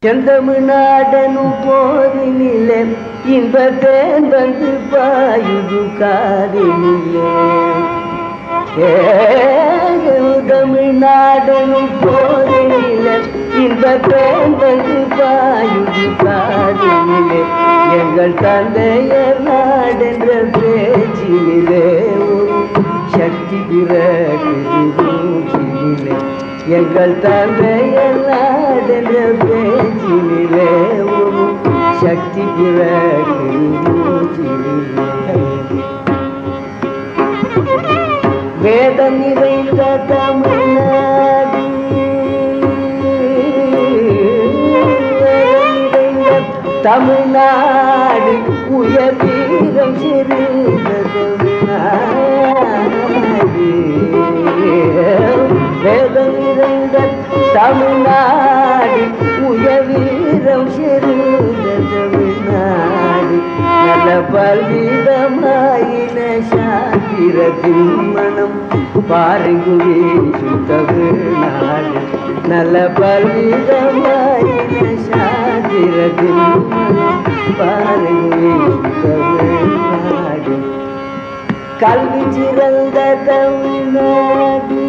செந்தமிழ்நாடனும் போதினிலே இன்பத்தேன் வந்து பாயுது காதினிலே தமிழ்நாடனும் போதினிலே இன்பத்தேன் வந்து பாயுது காதினிலே எங்கள் தந்தையர் நாடென்ற பேச்சினிலே ஒரு சக்தி பிறகுதிலே எங்கள் தந்தையர் நாடென்ற பேச்சினிலே ஒரு சக்தி பிறகுதிலே வேதம் நிறைந்த தமிழ்நாடு வேதம் நிறைந்த தமிழ்நாடு உயர் வீரம் சிறந்த தமிழ்நாடு வேதம் நிறைந்த தமிழ்நாடு உயர் வீரம் சிறந்த தமிழ்நாடு நல்ல பல்விதமாயின சாத்திரத்தின் மனம் பாருங்குவே தமிழ்நாடு நல்ல பல்விதமாயின சாத்திரத்தின் மனம் பாருங்குவே தமிழ்நாடு கல்வி சிறந்த தமிழ்நாடு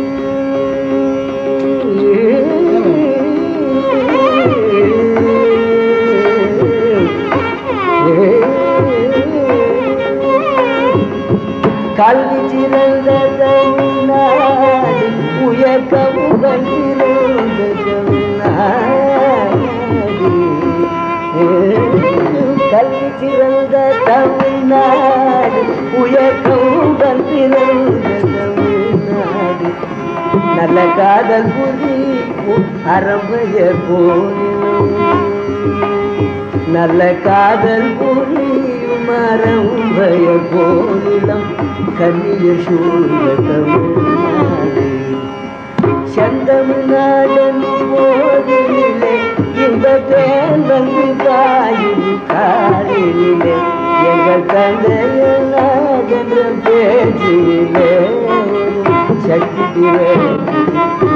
கல்வி சிறந்த தமிழ்நாடு உயர்கமுகம் சிறந்த தமிழ்நாடு கல்வி சிறந்த தமிழ்நாடு உயர்கமுகம் சிறந்த தமிழ்நாடு நல்ல காதல் புரி அறம்பெயர் போனிலும் நல்ல காதல் புரியும் மரம்பெயர் போனிலம் கன்னியர் சூழ்ந்த தமிழ்நாடு செந்தமிழ்நாடன் போதிலே இந்த தேன் வந்து பாயும் காலிலே எங்கள் தந்தையென்ற பேச்சிலே சக்தி திரை